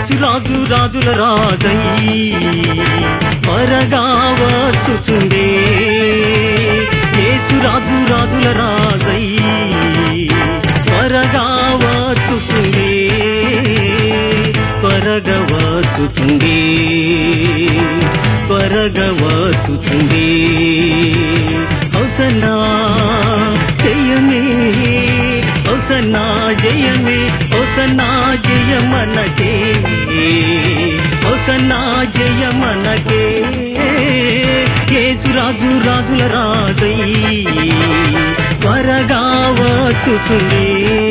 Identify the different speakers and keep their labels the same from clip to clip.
Speaker 1: యేసు రాజు రాజుల రాజై త్వరగా వచ్చుచుండే యేసు రాజు రాజుల రాజై త్వరగా వచ్చుచుండే త్వరగా వచ్చుచుండే త్వరగా వచ్చుచుండే హౌసన్నా జయమే హౌసన్నా జయమే హౌసన్నా జయమనకే హౌసన్నా జయమనకే యేసురాజు రాజుల రాజై త్వరగా వచ్చుచుండే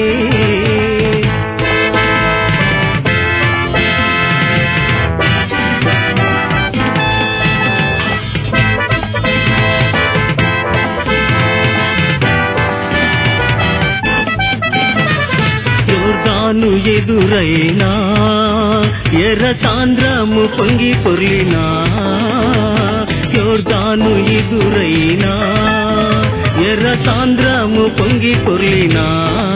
Speaker 1: యోర్దాను ఎదురైనా ఎర్ర సాంద్రము పొంగి పొర్లినా యోర్దాను ఎదురైనా ఎర్ర సాంద్రము పొంగి పొర్లినా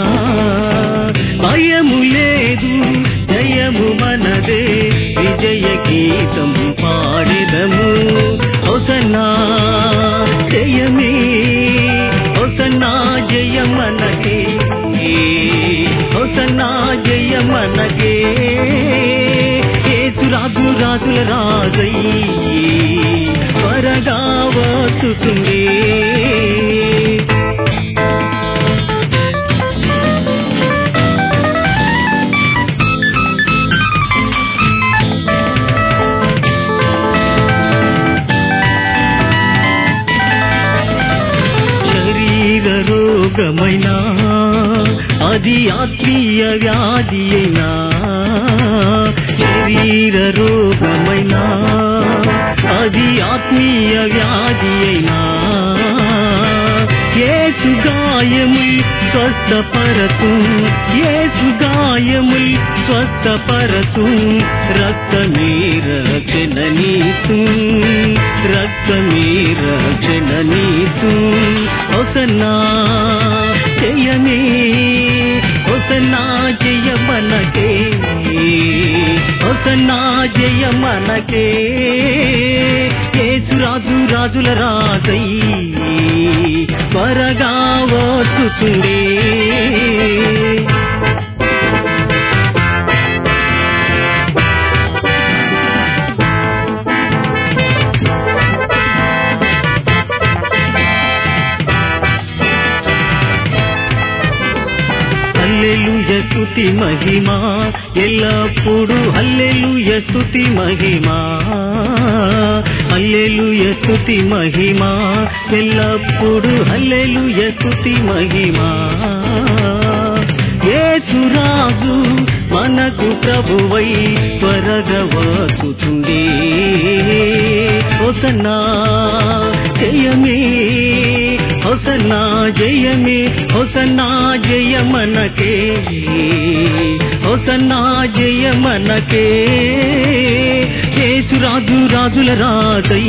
Speaker 1: భయము లేదు జయము మనదే విజయ గీతం పాడెదము హొసన్నా జయమే హొసన్నా జయమనకే హొసన్నా జయమనకే యేసురాజు రాజుల రాజై త్వరగా వచ్చుచుండే శరీర రోగమైనా అది ఆత్మీయ వ్యాధి అయినా శరీర రోగమైనా అది ఆత్మీయ వ్యాధి అయినా ఏసు గాయముల్ స్వస్థపరచు ఏసు గాయముల్ స్వస్థపరచు రక్తమే రక్షణనీసు రక్తమే రక్షణనీసు హొసన్నా జయమే హొసన్నా జయమనకే హొసన్నా జయమనకే యేసురాజు రాజుల రాజై త్వరగా వచ్చుచుండే హల్లెలూయ స్తుతి మహిమా ఎల్లప్పుడు హల్లెలూయ స్తుతి మహిమా హల్లెలూయ స్తుతి మహిమా ఎల్లప్పుడు హల్లెలూయ స్తుతి మహిమా యేసురాజు మనకు ప్రభువై త్వరగా వచ్చుచుండే హొసన్నా జయమే హొసన్నా జయమే హొసన్నా జయమనకే హొసన్నా జయమనకే యేసురాజు రాజుల రాజై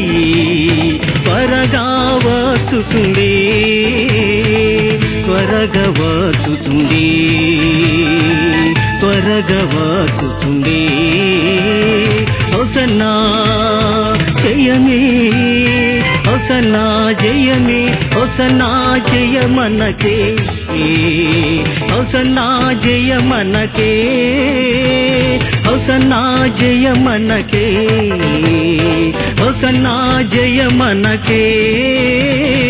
Speaker 1: త్వరగా వచ్చుచుండే త్వరగా వచ్చుచుండే త్వరగా వచ్చుచుండే హొసన్నా జయమే హొసన్నా జయమే హొసన్నా జయమనకే హొసన్నా జయమనకే హొసన్నా జయమనకే హొసన్నా జయమనకే